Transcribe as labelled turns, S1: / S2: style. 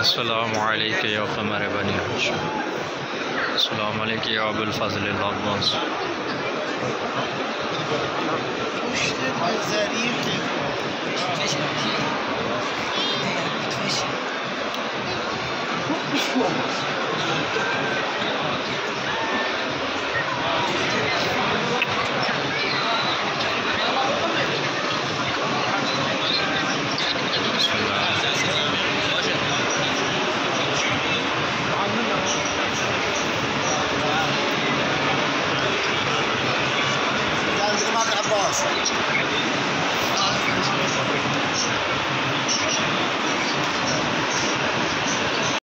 S1: السلام عليك يا قمر بني هاشم السلام عليك يا أبو الفضل العباس
S2: پشت ظریف